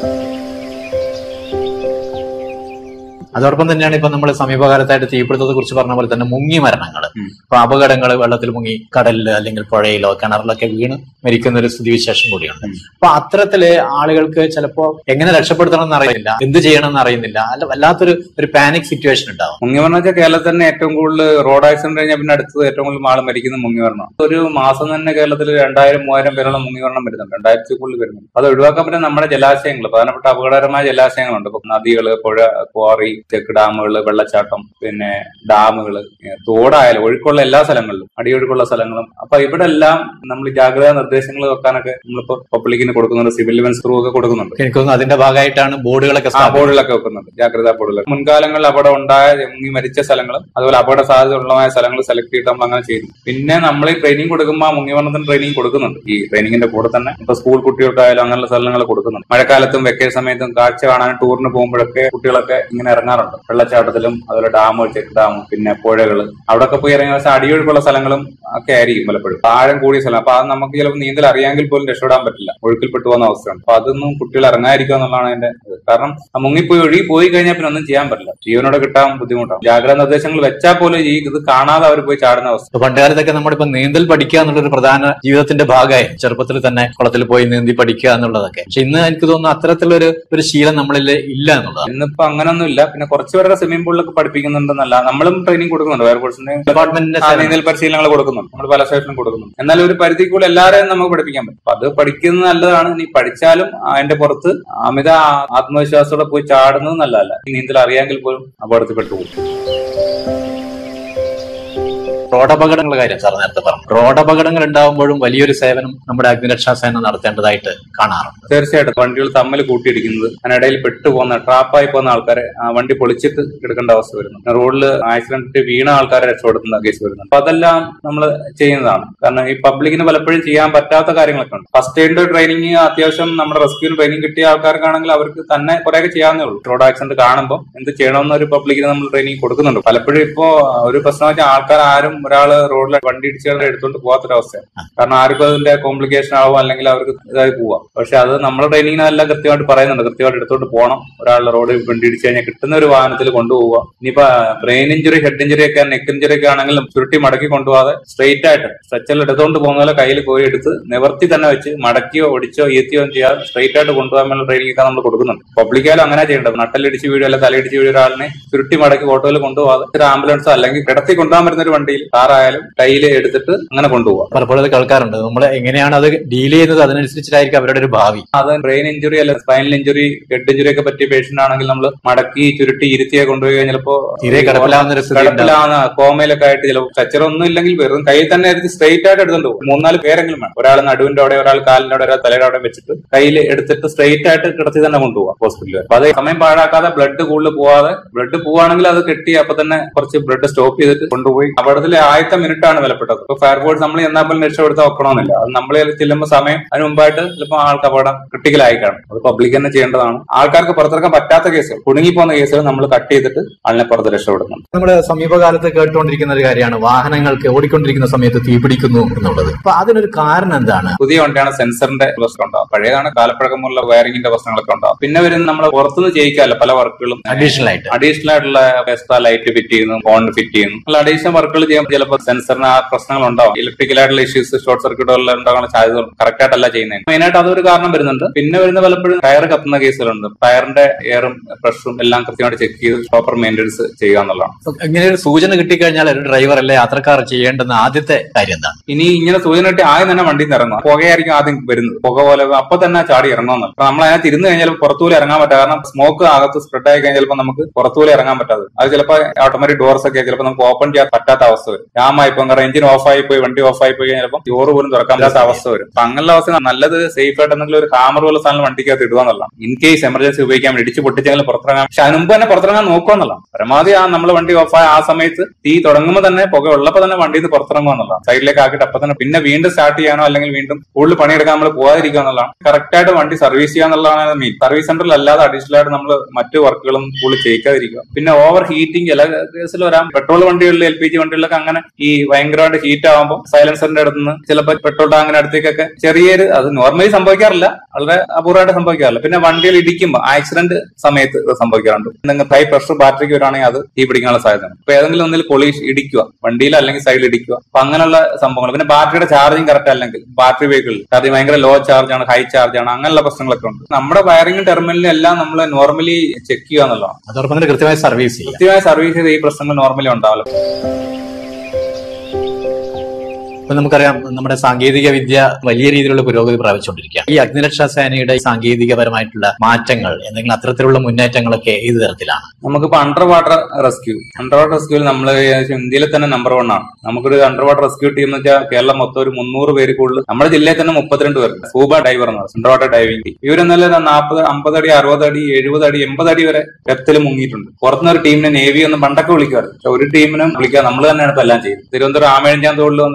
അതോടൊപ്പം തന്നെയാണ് ഇപ്പൊ നമ്മൾ സമീപകാലത്തായിട്ട് തീപിടുത്തത്തെ കുറിച്ച് പറഞ്ഞ പോലെ തന്നെ മുങ്ങി മരണങ്ങൾ ഉം. അപ്പൊ അപകടങ്ങൾ വെള്ളത്തിൽ മുങ്ങി കടലിലോ അല്ലെങ്കിൽ പുഴയിലോ കിണറിലൊക്കെ വീണ് മരിക്കുന്ന ഒരു സ്ഥിതിവിശേഷം കൂടിയുണ്ട് ഉം. അപ്പൊ അത്തരത്തില് ആളുകൾക്ക് ചിലപ്പോ എങ്ങനെ രക്ഷപ്പെടുത്തണം എന്ന് അറിയില്ല എന്ത് ചെയ്യണം എന്ന് അറിയുന്നില്ല അല്ല വല്ലാത്തൊരു ഒരു പാനിക് സിറ്റുവേഷൻ ഉണ്ടാവും മുങ്ങിമരണം വെച്ചാൽ കേരളത്തിൽ തന്നെ ഏറ്റവും കൂടുതൽ റോഡ് ആക്സിഡന്റ് കഴിഞ്ഞാൽ പിന്നെ അടുത്തത് ഏറ്റവും കൂടുതൽ ആൾ മരിക്കുന്ന മുങ്ങിമരണം ഒരു മാസം തന്നെ കേരളത്തിൽ രണ്ടായിരം മൂവായിരം പേരോളം മുങ്ങിമരണം വരുന്നുണ്ട് രണ്ടായിരത്തി കൂടുതൽ വരുന്നുണ്ട് അത് ഒഴിവാക്കാൻ പറ്റുന്ന നമ്മുടെ ജലാശയങ്ങൾ പ്രധാനപ്പെട്ട അപകടകരമായ ജലാശയങ്ങളുണ്ട് ഇപ്പൊ നദികള് പുഴ ക്വാറി ചെക്ക് ഡാമുകൾ വെള്ളച്ചാട്ടം പിന്നെ ഡാമുകൾ തോടായാലും ഒഴുക്കുള്ള എല്ലാ സ്ഥലങ്ങളിലും അടിയൊഴുക്കുള്ള സ്ഥലങ്ങളും അപ്പൊ ഇവിടെ എല്ലാം നമ്മൾ ജാഗ്രതാ നിർദ്ദേശങ്ങൾ വെക്കാനൊക്കെ നമ്മളിപ്പോ പബ്ലിക്കിന് കൊടുക്കുന്നുണ്ട് സിവിൽ ഡിഫൻസ് ത്രൂ ഒക്കെ കൊടുക്കുന്നുണ്ട് എനിക്ക് തോന്നുന്നു അതിന്റെ ഭാഗമായിട്ടാണ് ബോർഡുകളൊക്കെ ആ സ്ഥാപിക്കുന്നത്. ബോർഡുകളൊക്കെ വെക്കുന്നുണ്ട് ജാഗ്രതാ ബോർഡുകൾ മുൻകാലങ്ങളിൽ അപകടം ഉണ്ടായ മുങ്ങി മരിച്ച സ്ഥലങ്ങളും അതുപോലെ അപകട സാധ്യത ഉള്ളതായ സ്ഥലങ്ങൾ സെലക്ട് ചെയ്തിട്ട് നമ്മൾ അങ്ങനെ ചെയ്യുന്നു പിന്നെ നമ്മൾ ഈ ട്രെയിനിങ് കൊടുക്കുമ്പോൾ ആ മുങ്ങിമരണത്തിന് ട്രെയിനിങ് കൊടുക്കുന്നുണ്ട് ഈ ട്രെയിനിങ്ങിന്റെ കൂടെ തന്നെ ഇപ്പൊ സ്കൂൾ കുട്ടികൾക്കായാലും അങ്ങനെയുള്ള സ്ഥലങ്ങൾ കൊടുക്കുന്നുണ്ട് മഴക്കാലത്തും വെക്കേഷൻ സമയത്തും കാഴ്ച കാണാൻ ടൂറിന് പോകുമ്പോഴൊക്കെ കുട്ടികളൊക്കെ ഇങ്ങനെ ഇറങ്ങാൻ ഇറങ്ങാറുണ്ട് വെള്ളച്ചാട്ടത്തിലും അതുപോലെ ഡാമുകൾ ചെക്ക് ഡാം പിന്നെ പുഴകൾ അവിടെയൊക്കെ പോയി ഇറങ്ങിയ പക്ഷേ അടിയൊഴുക്കുള്ള സ്ഥലങ്ങളും ഒക്കെ ആയിരിക്കും പലപ്പോഴും ആഴം കൂടിയ സ്ഥലം അപ്പൊ അത് നമുക്ക് ചിലപ്പോൾ നീന്തൽ അറിയാമെങ്കിൽ പോലും രക്ഷപ്പെടാൻ പറ്റില്ല ഒഴുക്കിൽപ്പെട്ടു പോകുന്ന അവസ്ഥയുണ്ട് അപ്പൊ അതൊന്നും കുട്ടികൾ ഇറങ്ങാതിരിക്കുക എന്നുള്ളതാണ് അതിന്റെ ഇത്. കാരണം ആ മുങ്ങിപ്പോയി ഒഴുകി പോയി കഴിഞ്ഞാൽ പിന്നെ ഒന്നും ചെയ്യാൻ പറ്റില്ല ജീവനോടെ കിട്ടാൻ ബുദ്ധിമുട്ടാണ് ജാഗ്രതാ നിർദ്ദേശങ്ങൾ വെച്ചാൽ പോലും ഈ ഇത് കാണാതെ അവർ പോയി ചാടുന്ന അവസ്ഥ ഇപ്പൊ പണ്ടുകാലത്തൊക്കെ നമ്മളിപ്പോ നീന്തൽ പഠിക്കുക എന്നുള്ളൊരു പ്രധാന ജീവിതത്തിന്റെ ഭാഗമായി ചെറുപ്പത്തിൽ തന്നെ കുളത്തിൽ പോയി നീന്തി പഠിക്കുക എന്നുള്ളതൊക്കെ പക്ഷെ ഇന്ന് എനിക്ക് തോന്നുന്നു അത്തരത്തിലൊരു ഒരു ശീലം നമ്മളിൽ ഇല്ല എന്നുള്ളതാണ് ഇന്നിപ്പോ അങ്ങനൊന്നും ഇല്ല പിന്നെ കുറച്ച് പേരുടെ സ്വിമ്മിംഗ് പൂളിലൊക്കെ പഠിപ്പിക്കുന്നുണ്ടെന്നല്ല നമ്മളും ട്രെയിനിങ് കൊടുക്കുന്നുണ്ട് ഫയർഫോഴ്സിന് ഡിപ്പാർട്ട്മെന്റിന്റെ ആ നീന്തൽ പരിശീലനങ്ങൾ കൊടുക്കുന്നുണ്ട് നമ്മൾ പല സ്റ്റേഷനിലും കൊടുക്കുന്നുണ്ട് എന്നാൽ ഒരു പരിധി കൂടെ എല്ലാവരെയും നമുക്ക് പഠിപ്പിക്കാൻ പറ്റും അപ്പൊ അത് പഠിക്കുന്നത് നല്ലതാണ് നീ പഠിച്ചാലും അതിന്റെ പുറത്ത് അമിത ആ- ആത്മവിശ്വാസത്തോടെ പോയി ചാടുന്നത് നല്ലതല്ല ഈ നീന്തൽ അറിയാമെങ്കിൽ പോലും അപകടത്തിൽപ്പെട്ടു പോകും റോഡപകടങ്ങളുടെ കാര്യം സാർ നേരത്തെ പറഞ്ഞു റോഡപകടങ്ങൾ ഉണ്ടാകുമ്പോഴും വലിയൊരു സേവനം നമ്മുടെ അഗ്നിരക്ഷാ സേന നടത്തേണ്ടതായിട്ട് കാണാറുണ്ട് തീർച്ചയായിട്ടും വണ്ടികൾ തമ്മിൽ കൂട്ടിയിടിക്കുന്നത് അതിനിടയിൽ പെട്ടുപോകുന്ന ട്രാപ്പായി പോകുന്ന ആൾക്കാരെ ആ വണ്ടി പൊളിച്ചിട്ട് എടുക്കേണ്ട അവസ്ഥ വരുന്നു റോഡിൽ ആക്സിഡന്റ് വീണ ആൾക്കാരെ രക്ഷപ്പെടുത്തുന്ന കേസ് വരുന്നു അപ്പൊ അതെല്ലാം നമ്മൾ ചെയ്യുന്നതാണ് കാരണം ഈ പബ്ലിക്കിന് പലപ്പോഴും ചെയ്യാൻ പറ്റാത്ത കാര്യങ്ങളൊക്കെ ഉണ്ട് ഫസ്റ്റ് എയ്ഡ് ട്രെയിനിങ് അത്യാവശ്യം നമ്മുടെ റെസ്ക്യൂ ട്രെയിനിങ് കിട്ടിയ ആൾക്കാർക്കാണെങ്കിൽ അവർക്ക് തന്നെ കുറെയൊക്കെ ചെയ്യാവുന്നേ ഉള്ളൂ റോഡ് ആക്സിഡന്റ് കാണുമ്പോൾ എന്ത് ചെയ്യണമെന്ന് ഒരു പബ്ലിക്കിന് നമ്മൾ ട്രെയിനിങ് കൊടുക്കുന്നുണ്ട് പലപ്പോഴും ഇപ്പോ ഒരു പ്രശ്നം വെച്ചാൽ ആൾക്കാർ ആരും ഒരാള് റോഡിൽ വണ്ടി ഇടിച്ചുകൊണ്ട് എടുത്തോണ്ട് പോകാത്തൊരവസ്ഥയാണ് കാരണം ആർക്കും അതിന്റെ കോംപ്ലിക്കേഷൻ ആവും അല്ലെങ്കിൽ അവർക്ക് ഇതായി പോവാം പക്ഷെ അത് നമ്മുടെ ട്രെയിനിങ്ങിനെല്ലാം കൃത്യമായിട്ട് പറയുന്നുണ്ട് കൃത്യമായിട്ട് എടുത്തോണ്ട് പോകണം ഒരാളുടെ റോഡ് വണ്ടി ഇടിച്ചു കഴിഞ്ഞാൽ കിട്ടുന്ന ഒരു വാഹനത്തിൽ കൊണ്ടുപോവുക ഇനിയിപ്പോ ബ്രെയിൻ ഇഞ്ചുറി ഹെഡ് ഇഞ്ചുറി ഒക്കെ നെക്ക് ഇഞ്ചുറി ഒക്കെ ആണെങ്കിലും ചുരുട്ടി മടക്കി കൊണ്ടുപോകാതെ സ്ട്രെയിറ്റ് ആയിട്ട് സ്ട്രെച്ചറിൽ എടുത്തോണ്ട് പോകുന്ന പോലെ കയ്യിൽ കോരി എടുത്ത് നിവർത്തി തന്നെ വെച്ച് മടക്കിയോ ഒടിച്ചോ ഈത്തിയോ ചെയ്യാതെ സ്ട്രെയിറ്റ് ആയിട്ട് കൊണ്ടുപോകാനുള്ള ട്രെയിനിങ് ഒക്കെ നമ്മൾ കൊടുക്കുന്നുണ്ട് പബ്ലിക്കായാലും അങ്ങനെ ചെയ്യേണ്ടത് നട്ടലിടിച്ച് വീഴുക അല്ലെങ്കിൽ തലയിടിച്ച് വീഴുക ഒരാളിനെ ചുരുട്ടി മടക്കി ഓട്ടോയിൽ കൊണ്ടുപോകാതെ ഒരു ആംബുലൻസോ അല്ലെങ്കിൽ കിടത്തി കൊണ്ടുപോകാൻ പറ്റുന്ന ഒരു വണ്ടിയിൽ കാറായാലും കയ്യിൽ എടുത്തിട്ട് അങ്ങനെ കൊണ്ടുപോകാം പലപ്പോഴും അത് കേൾക്കാറുണ്ട് നമ്മൾ എങ്ങനെയാണ് അത് ഡീൽ ചെയ്യുന്നത് അതിനനുസരിച്ചിട്ടായിരിക്കും അവരുടെ ഒരു ഭാവി അത് ബ്രെയിൻ ഇഞ്ചുറി അല്ല സ്പൈനൽ ഇഞ്ചുറി ഹെഡ് ഇഞ്ചുറി ഒക്കെ പറ്റിയ പേഷ്യന്റ് ആണെങ്കിൽ നമ്മൾ മടക്കി ചുരുട്ടി ഇരുത്തിയെ കൊണ്ടുപോയി കഴിഞ്ഞാൽ ചിലപ്പോ തീരെ കിടപ്പിലാവുന്ന ഒരു സ്ഥിതി ഉണ്ടാവും. കിടപ്പിലാവുന്ന കോമയിലൊക്കെ ആയിട്ട് ചിലപ്പോൾ സ്ട്രക്ചർ ഒന്നും ഇല്ലെങ്കിൽ വെറും കയ്യിൽ തന്നെ എടുത്ത് സ്ട്രെയിറ്റ് ആയിട്ട് എടുത്തുകൊണ്ട് പോകും മൂന്നാല് പേരെങ്കിലും വേണം ഒരാൾ നടുവിന്റെ അവിടെ ഒരാൾ കാലിന്റെ അവിടെ ഒരാൾ തലയുടെ അവിടെ വെച്ചിട്ട് കയ്യിൽ എടുത്തിട്ട് സ്ട്രെയിറ്റ് ആയിട്ട് കിടത്തി തന്നെ കൊണ്ടുപോകാം ഹോസ്പിറ്റലിൽ അപ്പൊ അത് സമയം പാഴാക്കാതെ ബ്ലഡ് കൂടുതൽ പോവാതെ ബ്ലഡ് പോവാണെങ്കിൽ അത് കെട്ടി അപ്പൊ തന്നെ കുറച്ച് ബ്ലഡ് സ്റ്റോപ്പ് ചെയ്തിട്ട് കൊണ്ടുപോയി അപകടത്തിലെ ആദ്യത്തെ മിനിറ്റ് ആണ് വിലപ്പെട്ടത് ഇപ്പൊ ഫയർഫോഴ്സ് നമ്മൾ എന്നാൽ പോലും രക്ഷപ്പെടുത്താൻ വെക്കണമെന്നില്ല അത് നമ്മൾ ചെല്ലുമ്പോൾ സമയം അതിന് മുമ്പായിട്ട് ചിലപ്പോൾ ആൾക്ക് അപകടം ക്രിട്ടിക്കൽ ആയി കാണും അത് പബ്ലിക് തന്നെ ചെയ്യേണ്ടതാണ് ആൾക്കാർക്ക് പുറത്തിറക്കാൻ പറ്റാത്ത കേസുകൾ കുടുങ്ങിപ്പോകുന്ന കേസുകൾ നമ്മൾ കട്ട് ചെയ്തിട്ട് ആളിനെ പുറത്ത് രക്ഷപ്പെടുത്തുന്നു നമ്മുടെ സമീപകാലത്ത് കേട്ടുകൊണ്ടിരിക്കുന്ന ഒരു കാര്യമാണ് വാഹനങ്ങൾക്ക് ഓടിക്കൊണ്ടിരിക്കുന്ന സമയത്ത് തീപിടിക്കുന്നു എന്നുള്ളത് അപ്പൊ അതിനൊരു കാരണം എന്താണ് പുതിയ വണ്ടിയാണ് സെൻസറിന്റെ പ്രശ്നം ഉണ്ടാവും പഴയതാണ് കാലപ്പഴക്കമുള്ള വയറിംഗിന്റെ പ്രശ്നങ്ങളൊക്കെ ഉണ്ടാവും പിന്നെ വരും നമ്മൾ പുറത്തുനിന്ന് ചെയ്യിക്കാമല്ലോ പല വർക്കുകളും അഡീഷണൽ ആയിട്ട് അഡീഷണൽ ആയിട്ടുള്ള എക്സ്ട്രാ ലൈറ്റ് ഫിറ്റ് ചെയ്യുന്നു ഫോൺ ഫിറ്റ് ചെയ്യുന്നു അല്ല അഡീഷണൽ വർക്കുകൾ ചെയ്യുമ്പോൾ ചിലപ്പോൾ സെൻസറിന് ആ പ്രശ്നങ്ങൾ ഉണ്ടാവും ഇലക്ട്രിക്കൽ ആയിട്ടുള്ള ഇഷ്യൂസ് ഷോർട്ട് സർക്യൂട്ടുകളിൽ ഉണ്ടാകാനുള്ള സാധ്യത കറക്റ്റ് ആയിട്ടല്ല ചെയ്യുന്നത് മെയിനായിട്ട് അതൊരു കാരണം വരുന്നുണ്ട് പിന്നെ വരുന്ന പലപ്പോഴും ടയർ കത്തുന്ന കേസുകളുണ്ട് ടയറിന്റെ എയറും പ്രഷറും എല്ലാം കൃത്യമായിട്ട് ചെക്ക് ചെയ്ത് പ്രോപ്പർ മെയിൻ്റെനൻസ് ചെയ്യുക എന്നുള്ളതാണ് അപ്പൊ ഇങ്ങനെ ഒരു സൂചന കിട്ടിക്കഴിഞ്ഞാൽ ഒരു ഡ്രൈവർ അല്ലെ യാത്രക്കാർ ചെയ്യേണ്ടുന്ന ആദ്യത്തെ കാര്യം എന്താണ് ഇനി ഇങ്ങനെ സൂചന കിട്ടി ആദ്യം തന്നെ വണ്ടിയിൽ നിന്ന് ഇറങ്ങുക പുകയായിരിക്കും ആദ്യം വരുന്നത് പുക പോലെ അപ്പൊ തന്നെ ചാടി ഇറങ്ങുമെന്ന് അപ്പൊ നമ്മൾ അതിനകത്ത് ഇരുന്ന് കഴിഞ്ഞാൽ പുറത്തുപോലെ ഇറങ്ങാൻ പറ്റാ കാരണം സ്മോക്ക് അകത്ത് സ്പ്രെഡ് ആയി കഴിഞ്ഞാൽ ചിലപ്പോൾ നമുക്ക് പുറത്തുപോലെ ഇറങ്ങാൻ പറ്റാതെ അത് ചിലപ്പോൾ ഓട്ടോമാറ്റിക് ഡോർസ് ഒക്കെ ചിലപ്പോൾ നമുക്ക് ഓപ്പൺ ചെയ്യാൻ പറ്റാത്ത അവസ്ഥ വരും ജാമായി പോകും കാരണം എഞ്ചിൻ ഓഫ് ആയി പോയി വണ്ടി ഓഫ് ആയി പോയി കഴിഞ്ഞാൽ ചിലപ്പോൾ ഡോർ പോലും തുറക്കാൻ പറ്റാത്ത അവസ്ഥ വരും അപ്പൊ അങ്ങനെയുള്ള അവസ്ഥ നല്ലത് സേഫ് ആയിട്ട് എന്തെങ്കിലും ഒരു ഹാമർ പോലെ സാധനം വണ്ടിക്കകത്ത് ഇടുക എന്നുള്ളതാണ് ഇൻ കേസ് എമർജൻസി ഉപയോഗിക്കാൻ വേണ്ടി ഇടിച്ച് പൊട്ടിച്ചെങ്കിലും പുറത്തിറങ്ങാൻ പക്ഷെ അതിന് മുമ്പ് തന്നെ പുറത്തിറങ്ങാൻ നോക്കുക എന്നുള്ളതാണ് പരമാവധി ആ നമ്മൾ വണ്ടി ഓഫ് ആയ ആ സമയത്ത് തീ തുടങ്ങുമ്പോൾ തന്നെ പുക ഉള്ളപ്പോൾ തന്നെ വണ്ടിയിൽ നിന്ന് പുറത്തിറങ്ങുക എന്നുള്ളതാണ് സൈഡിലേക്ക് ആക്കിയിട്ട് അപ്പൊ തന്നെ പിന്നെ വീണ്ടും സ്റ്റാർട്ട് ചെയ്യാനോ അല്ലെങ്കിൽ വീണ്ടും കൂടുതൽ പണിയെടുക്കാൻ നമ്മൾ പോകാതിരിക്കുക എന്നുള്ളതാണ് കറക്റ്റ് ആയിട്ട് വണ്ടി സർവീസ് ചെയ്യുക എന്നുള്ളതാണ് മെയിൻ സർവീസ് സെന്ററിൽ അല്ലാതെ അഡീഷണൽ ആയിട്ട് നമ്മൾ മറ്റു വർക്കുകളും കൂടുതൽ ചെയ്യിക്കാതിരിക്കുക പിന്നെ ഓവർ ഹീറ്റിംഗ് ചില കേസിൽ വരാം പെട്രോൾ വണ്ടികളിൽ എൽ പി ജി വണ്ടികളിലൊക്കെ അങ്ങനെ ഈ ഭയങ്കരമായിട്ട് ഹീറ്റ് ആകുമ്പോൾ സൈലൻസറിന്റെ അടുത്ത് നിന്ന് ചിലപ്പോൾ പെട്രോൾ ടാങ്കിന്റെ അടുത്തേക്കൊക്കെ ചെറിയൊരു അത് നോർമലി സംഭവിക്കാറില്ല വളരെ അപൂർവമായിട്ട് സംഭവിക്കാറില്ല പിന്നെ വണ്ടികൾ ഇടിക്കുമ്പോൾ ആക്സിഡന്റ് സമയത്ത് ഇത് സംഭവിക്കാറുണ്ട് എന്തെങ്കിലും ഹൈ പ്രഷർ ബാറ്ററിക്ക് വരാണെങ്കിൽ അത് തീ പിടിക്കാനുള്ള സാധ്യത അപ്പൊ ഏതെങ്കിലും ഒന്നിൽ പൊളി ഇടിക്കുക വണ്ടിയിൽ അല്ലെങ്കിൽ സൈഡിൽ ഇടിക്കുക അപ്പൊ അങ്ങനെയുള്ള സംഭവങ്ങൾ പിന്നെ ബാറ്ററിയുടെ ചാർജിങ് കറക്റ്റ് അല്ലെങ്കിൽ ബാറ്ററി വെഹിക്കിൾ ചാർജ് ഭയങ്കര ലോ ചാർജ് ആണ് ഹൈ ചാർജ് ആണ് അങ്ങനെയുള്ള പ്രശ്നങ്ങളൊക്കെ ഉണ്ട് നമ്മുടെ വയറിംഗ് ടെർമിനലിൽ എല്ലാം നമ്മൾ നോർമലി ചെക്ക് ചെയ്യുക എന്നുള്ളതാണ് അതോടൊപ്പം തന്നെ കൃത്യമായി സർവീസ് ചെയ്യുക കൃത്യമായ സർവീസ് ചെയ്ത് ഈ പ്രശ്നങ്ങൾ നോർമലി ഉണ്ടാവില്ല ഇപ്പൊ നമുക്കറിയാം നമ്മുടെ സാങ്കേതിക വിദ്യ വലിയ രീതിയിലുള്ള പുരോഗതി പ്രാപിച്ചുകൊണ്ടിരിക്കുക ഈ അഗ്നിരക്ഷാ സേനയുടെ സാങ്കേതികപരമായിട്ടുള്ള മാറ്റങ്ങൾ എന്തെങ്കിലും അത്തരത്തിലുള്ള മുന്നേറ്റങ്ങളൊക്കെ ഏത് തരത്തിലാണ് നമുക്കിപ്പോ under water rescue under water റെസ്ക്യൂവിൽ നമ്മൾ ഇന്ത്യയിൽ തന്നെ നമ്പർ വൺ ആണ് നമുക്കൊരു അണ്ടർ വാട്ടർ റെസ്ക്യൂ ടീം എന്ന് വെച്ചാൽ കേരളം മൊത്തം ഒരു മുന്നൂറ് പേര് കൂടുതൽ നമ്മുടെ ജില്ലയിൽ തന്നെ മുപ്പത്തിരണ്ട് പേരുണ്ട് സ്കൂബ ഡൈവർ എന്ന് പറയും അണ്ടർ വാട്ടർ ഡൈവിംഗ് ടീം ഇവരെന്നല്ല നാൽപ്പത് അമ്പത് അടി അറുപത് അടി എഴുപത് അടി എൺപത് അടി വരെ ഡെപ്തിൽ മുങ്ങിയിട്ടുണ്ട് പുറത്തുനിന്ന് ഒരു ടീമിനെ നേവി ഒന്ന് പണ്ടൊക്കെ വിളിക്കാറ് പക്ഷെ ഒരു ടീമിനും വിളിക്കുക നമ്മൾ തന്നെയാണ് ഇപ്പൊ എല്ലാം ചെയ്യുന്നത് തിരുവനന്തപുരം ആമേഴഞ്ചാം തോളിൽ വന്ന് നേവി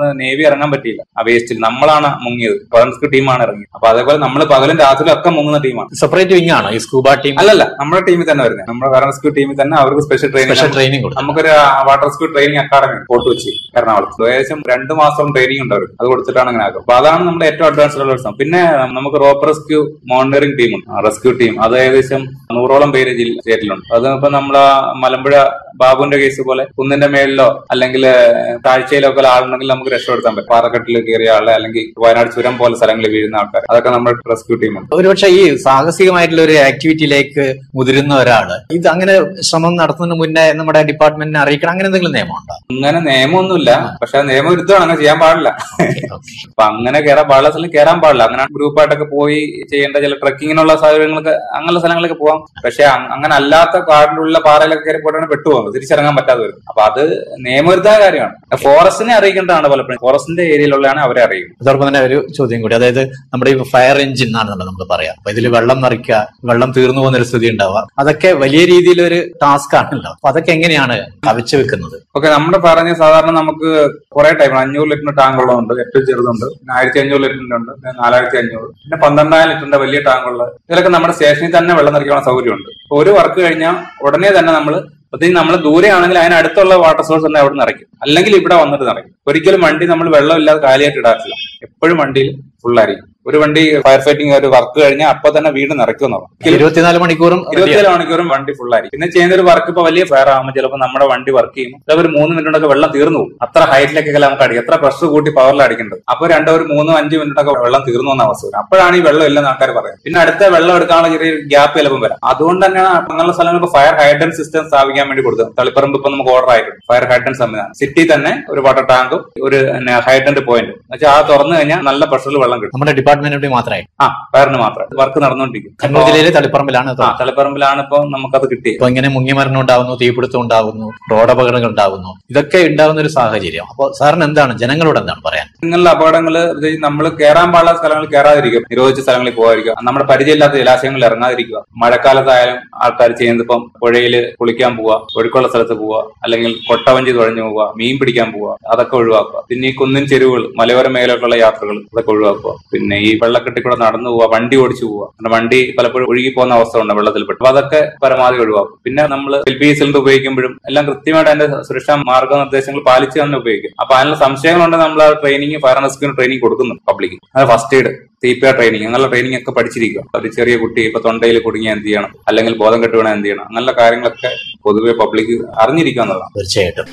ഡെയിലി ഇറങ്ങാൻ പറ്റിയില്ല ആ വേസ്റ്റിൽ നമ്മളാണ് മുങ്ങിയത് ഫയർ റെസ്ക്യൂ ടീമാണ് ഇറങ്ങിയത് അപ്പൊ അതേപോലെ നമ്മൾ പകലും രാത്രിയിലും ഒക്കെ മുങ്ങുന്ന ടീമാണ് സെപ്പറേറ്റ് വിങ് ആണോ ഈ സ്കൂബ ടീം അല്ലല്ല നമ്മുടെ ടീമിൽ തന്നെ വരുന്നത് നമ്മുടെ ഫയർ റെസ്ക്യൂ ടീമിൽ തന്നെ അവർക്ക് സ്പെഷ്യൽ സ്പെഷ്യൽ ട്രെയിനിങ് ട്രെയിനിങ് കൊടുക്കും നമുക്കൊരു water rescue training academy fort Kochi എറണാകുളത്ത് ഏകദേശം രണ്ട് മാസം ട്രെയിനിങ് ഉണ്ട് അവർക്ക് അത് കൊടുത്തിട്ടാണ് അങ്ങനെ ആക്കുക അപ്പൊ അതാണ് നമ്മുടെ ഏറ്റവും അഡ്വാൻസ്ഡ് ഉള്ള ദിവസം പിന്നെ നമുക്ക് റോപ്പ് റെസ്ക്യൂ മോണിറ്ററിംഗ് ടീമുണ്ട് റെസ്ക്യൂ ടീം അത് ഏകദേശം നൂറോളം പേര് ജില്ല സ്റ്റേറ്റിലുണ്ട് അത് ഇപ്പൊ നമ്മളെ മലമ്പുഴ ബാബുവിന്റെ കേസ് പോലെ കുന്നിന്റെ മേളിലോ അല്ലെങ്കിൽ താഴ്ചയിലോ ഒക്കെ ആളുണ്ടെങ്കിൽ നമുക്ക് രക്ഷപ്പെടുത്താൻ പറ്റും പാറക്കെട്ടിൽ കയറിയ ആളെ അല്ലെങ്കിൽ വയനാട് ചുരം പോലെ സ്ഥലങ്ങളിൽ വീഴുന്ന ആൾക്കാർ അതൊക്കെ നമ്മുടെ റെസ്ക്യൂ ടീമുണ്ട് ഒരുപക്ഷെ ഈ സാഹസികമായിട്ടുള്ള ഒരു ആക്ടിവിറ്റിയിലേക്ക് മുതിരുന്ന ഒരാള് ഇത് അങ്ങനെ ശ്രമം നടത്തുന്നതിന് മുന്നേ നമ്മുടെ ഡിപ്പാർട്ട്മെന്റിനെ അറിയിക്കണം അങ്ങനെ എന്തെങ്കിലും നിയമമുണ്ടോ അങ്ങനെ നിയമമൊന്നുമില്ല പക്ഷെ നിയമവിരുദ്ധമാണ് അങ്ങനെ ചെയ്യാൻ പാടില്ല ഓക്കെ അപ്പൊ അങ്ങനെ കയറാൻ പാടില്ല സ്ഥലം കയറാൻ പാടില്ല അങ്ങനെ ഗ്രൂപ്പായിട്ടൊക്കെ പോയി ചെയ്യേണ്ട ചില ട്രക്കിങ്ങിനുള്ള സാഹചര്യങ്ങളൊക്കെ അങ്ങനെയുള്ള സ്ഥലങ്ങളിലൊക്കെ പോവാം പക്ഷെ അ- അങ്ങനെ അല്ലാത്ത കാടിലുള്ള പാറയിലൊക്കെ കയറി പോയിട്ടാണ് പെട്ടുപോകുന്നത് തിരിച്ചിറങ്ങാൻ പറ്റാതെ വരും അപ്പൊ അത് നിയമവിരുദ്ധമായ കാര്യമാണ് ഫോറസ്റ്റിനെ അറിയിക്കേണ്ടതാണ് പലപ്പോഴും ഫോറസ്റ്റിന്റെ ഏരിയയിലുള്ളതാണ് അവരെ അറിയുന്നത് അതോടൊപ്പം തന്നെ ഒരു ചോദ്യം കൂടി അതായത് നമ്മുടെ ഈ ഫയർ എഞ്ചിൻ എന്നാണെന്നല്ലോ നമ്മൾ പറയാം അപ്പൊ ഇതിൽ വെള്ളം നിറയ്ക്കുക വെള്ളം തീർന്നു പോകുന്ന ഒരു സ്ഥിതി ഉണ്ടാവുക അതൊക്കെ വലിയ രീതിയിലൊരു ടാസ്ക് ആണല്ലോ അപ്പൊ അതൊക്കെ എങ്ങനെയാണ് കവച്ചു വെക്കുന്നത് ഓക്കെ നമ്മുടെ പറഞ്ഞ സാധാരണ നമുക്ക് കുറെ ടൈപ്പ് അഞ്ഞൂറ് ലിറ്ററിന്റെ ടാങ്ക് ഉള്ളതുണ്ട് ഏറ്റവും ചെറുതുണ്ട് പിന്നെ ആയിരത്തി അഞ്ഞൂറ് ലിറ്ററിന്റെ ഉണ്ട് പിന്നെ നാലായിരത്തി അഞ്ഞൂറ് പിന്നെ പന്ത്രണ്ടായിരം ലിറ്ററിന്റെ വലിയ ടാങ്ക് ഉള്ളത് ഇതിലൊക്കെ നമ്മുടെ സ്റ്റേഷനിൽ തന്നെ വെള്ളം നിറയ്ക്കാനുള്ള സൗകര്യമുണ്ട് അപ്പൊ ഒരു വർക്ക് കഴിഞ്ഞാൽ ഉടനെ തന്നെ നമ്മൾ പ്രത്യേകിച്ച് നമ്മൾ ദൂരെയാണെങ്കിൽ അതിന് അടുത്തുള്ള വാട്ടർ സോഴ്സ് തന്നെ അവിടെ നിറയ്ക്കും അല്ലെങ്കിൽ ഇവിടെ വന്നിട്ട് നിറയ്ക്കും ഒരിക്കലും വണ്ടി നമ്മൾ വെള്ളം ഇല്ലാതെ കാലിയായിട്ട് ഇടാറില്ല എപ്പോഴും വണ്ടിയിൽ ഫുള്ളായിരിക്കും ഒരു വണ്ടി ഫയർ ഫൈറ്റിംഗ് ഒരു വർക്ക് കഴിഞ്ഞാൽ അപ്പൊ തന്നെ വീട് നിറയ്ക്കുന്നുള്ളൂ ഇരുപത്തിനാല് മണിക്കൂറും ഇരുപത്തിയേഴ് മണിക്കൂറും വണ്ടി ഫുൾ ആയിരിക്കും പിന്നെ ചെയ്യുന്ന ഒരു വർക്ക് ഇപ്പൊ വലിയ ഫയർ ആകുമ്പോൾ ചിലപ്പോൾ നമ്മുടെ വണ്ടി വർക്ക് ചെയ്യും ചിലപ്പോൾ ഒരു മൂന്ന് മിനിറ്റൊക്കെ വെള്ളം തീർന്നു പോകും അത്ര ഹൈറ്റിലേക്കൊക്കെ നമുക്ക് അടിക്കും എത്ര പ്രഷർ കൂട്ടി പവറിൽ അടിക്കേണ്ടത് അപ്പൊ രണ്ടോ ഒരു മൂന്നോ അഞ്ച് മിനിറ്റൊക്കെ വെള്ളം തീർന്നു എന്ന അവസ്ഥ വരും അപ്പോഴാണ് ഈ വെള്ളം ഇല്ലെന്ന് ആൾക്കാർ പറയാം പിന്നെ അടുത്ത വെള്ളം എടുക്കാനുള്ള ചെറിയ ഗ്യാപ്പ് ചിലപ്പം വരാം അതുകൊണ്ട് തന്നെയാണ് അങ്ങനെയുള്ള സ്ഥലങ്ങളിൽ ഫയർ ഹൈഡൻ സിസ്റ്റം സ്ഥാപിക്കാൻ വേണ്ടി കൊടുത്തത് തളിപ്പറമ്പ് ഇപ്പൊ നമുക്ക് ഓർഡർ ആയിട്ടുണ്ട് ഫയർ ഹൈഡൻ സംവിധാനം സിറ്റി തന്നെ ഒരു വാട്ടർ ടാങ്കും ഒരു ഹൈഡന്റ് പോയിന്റ് എന്നുവെച്ചാൽ ആ തുറന്നു കഴിഞ്ഞാൽ നല്ല പ്രഷറിൽ വെള്ളം കിട്ടും നമ്മുടെ ഡിപ്പാർട്ട്മെന്റിന് വേണ്ടി മാത്രമായി ആ ഫയറിന് മാത്രം വർക്ക് നടന്നുകൊണ്ടിരിക്കും കണ്ണൂർ ജില്ലയിലെ തളിപ്പറമ്പിലാണ് ഇത്. ആ തളിപ്പറമ്പിലാണ് ഇപ്പൊ നമുക്കത് കിട്ടിയത് ഇപ്പൊ ഇങ്ങനെ മുങ്ങിമരണം ഉണ്ടാവുന്നു തീപിടുത്തം ഉണ്ടാവുന്നു റോഡപകടങ്ങൾ ഉണ്ടാവുന്നു ഇതൊക്കെ ഉണ്ടാവുന്ന ഒരു സാഹചര്യം അപ്പോൾ സാറിന് എന്താണ് ജനങ്ങളോട് എന്താണ് പറയാൻ ഇങ്ങനെയുള്ള അപകടങ്ങൾ നമ്മൾ കയറാൻ പാടുള്ള സ്ഥലങ്ങളിൽ കയറാതിരിക്കും നിരോധിച്ച സ്ഥലങ്ങളിൽ പോകാതിരിക്കുക നമ്മുടെ പരിചയമില്ലാത്ത ജലാശയങ്ങളിൽ ഇറങ്ങാതിരിക്കുക മഴക്കാലത്തായാലും ആൾക്കാർ ചെയ്യുന്നത് ഇപ്പം പുഴയിൽ കുളിക്കാൻ പോവുക ഒഴുക്കുള്ള സ്ഥലത്ത് പോവുക അല്ലെങ്കിൽ കൊട്ടവഞ്ചി തുഴഞ്ഞു പോവുക മീൻ പിടിക്കാൻ പോവുക അതൊക്കെ ഒഴിവാക്കുക പിന്നെ ഈ കുന്നിൻ ചെരുവുകൾ മലയോര മേലോട്ടുള്ള യാത്രകൾ അതൊക്കെ ഒഴിവാക്കുക പിന്നെ ഈ വെള്ളക്കെട്ടിൽ കൂടെ നടന്നു പോവുക വണ്ടി ഓടിച്ചു പോവുക കാരണം വണ്ടി പലപ്പോഴും ഒഴുകി പോകുന്ന അവസ്ഥ ഉണ്ട് വെള്ളത്തിൽപ്പെട്ട് അപ്പൊ അതൊക്കെ പരമാവധി ഒഴിവാക്കും പിന്നെ നമ്മൾ എൽ പി സിലിണ്ടർ ഉപയോഗിക്കുമ്പോഴും എല്ലാം കൃത്യമായിട്ട് അതിന്റെ സുരക്ഷാ മാർഗനിർദ്ദേശങ്ങൾ പാലിച്ച് തന്നെ ഉപയോഗിക്കും അപ്പൊ അതിനുള്ള സംശയങ്ങളുണ്ടെങ്കിൽ നമ്മൾ ആ ട്രെയിനിങ് ഫയർ ആൻഡ് റെസ്ക്യൂവിന് ട്രെയിനിങ് കൊടുക്കുന്നു പബ്ലിക് അത് ഫസ്റ്റ് എയ്ഡ് തീപ്പ ട്രെയിനിങ് അങ്ങനെയുള്ള ട്രെയിനിങ് ഒക്കെ പഠിച്ചിരിക്കുക ഒരു ചെറിയ കുട്ടി ഇപ്പൊ തൊണ്ടയിൽ കുടുങ്ങിയാൽ എന്ത് ചെയ്യണം അല്ലെങ്കിൽ ബോധം കെട്ട് വീണാൽ എന്ത് ചെയ്യണം അങ്ങനെയുള്ള കാര്യങ്ങളൊക്കെ പൊതുവെ പബ്ലിക് അറിഞ്ഞിരിക്കുക എന്നുള്ളതാണ് തീർച്ചയായിട്ടും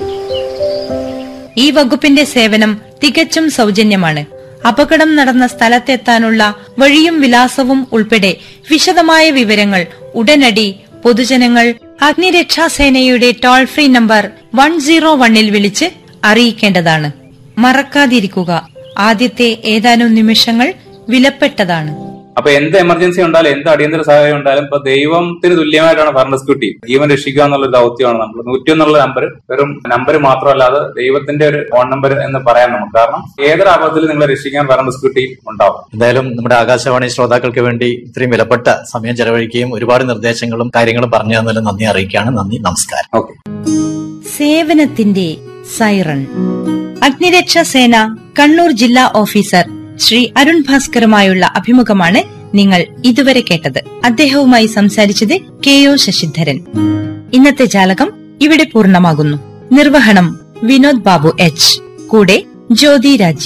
ഈ വകുപ്പിന്റെ സേവനം തികച്ചും സൗജന്യമാണ് അപകടം നടന്ന സ്ഥലത്തെത്താനുള്ള വഴിയും വിലാസവും ഉൾപ്പെടെ വിശദമായ വിവരങ്ങൾ ഉടനടി പൊതുജനങ്ങൾ അഗ്നിരക്ഷാസേനയുടെ toll free number one zero വണ്ണിൽ വിളിച്ച് അറിയിക്കേണ്ടതാണ് മറക്കാതിരിക്കുക ആദ്യത്തെ ഏതാനും നിമിഷങ്ങൾ വിലപ്പെട്ടതാണ് അപ്പൊ എന്ത് എമർജൻസി ഉണ്ടായാലും എന്ത് അടിയന്തര സാഹചര്യം ഉണ്ടായാലും ഇപ്പൊ ദൈവത്തിന് തുല്യമായിട്ടാണ് ഫയർ റെസ്ക്യൂ ടീം ജീവൻ രക്ഷിക്കുക എന്നുള്ള ഒരു ദൗത്യമാണ് നമ്മൾ നൂറ്റി എന്നുള്ള നമ്പർ വെറും നമ്പർ മാത്രമല്ലാതെ ദൈവത്തിന്റെ ഒരു ഫോൺ നമ്പർ എന്ന് പറയാൻ നമുക്ക് കാരണം ഏതൊരു ആപത്തിൽ നിങ്ങളെ രക്ഷിക്കാൻ ഫയർ റെസ്ക്യൂ ടീം ഉണ്ടാവും എന്തായാലും നമ്മുടെ ആകാശവാണി ശ്രോതാക്കൾക്ക് വേണ്ടി ഇത്രയും വിലപ്പെട്ട സമയം ചെലവഴിക്കുകയും ഒരുപാട് നിർദ്ദേശങ്ങളും കാര്യങ്ങളും പറഞ്ഞു തന്നതിൽ നന്ദി അറിയിക്കുകയാണ് നന്ദി നമസ്കാരം ഓക്കെ സേവനത്തിന്റെ സൈറൺ അഗ്നിരക്ഷാ സേന കണ്ണൂർ ജില്ലാ ഓഫീസർ ശ്രീ അരുൺ ഭാസ്കറുമായുള്ള അഭിമുഖമാണ് നിങ്ങൾ ഇതുവരെ കേട്ടത് അദ്ദേഹവുമായി സംസാരിച്ചത് കെ ഒ ശശിധരൻ ഇന്നത്തെ ജാലകം ഇവിടെ പൂർണ്ണമാകുന്നു നിർവഹണം വിനോദ് ബാബു എച്ച് കൂടെ ജ്യോതി രാജ്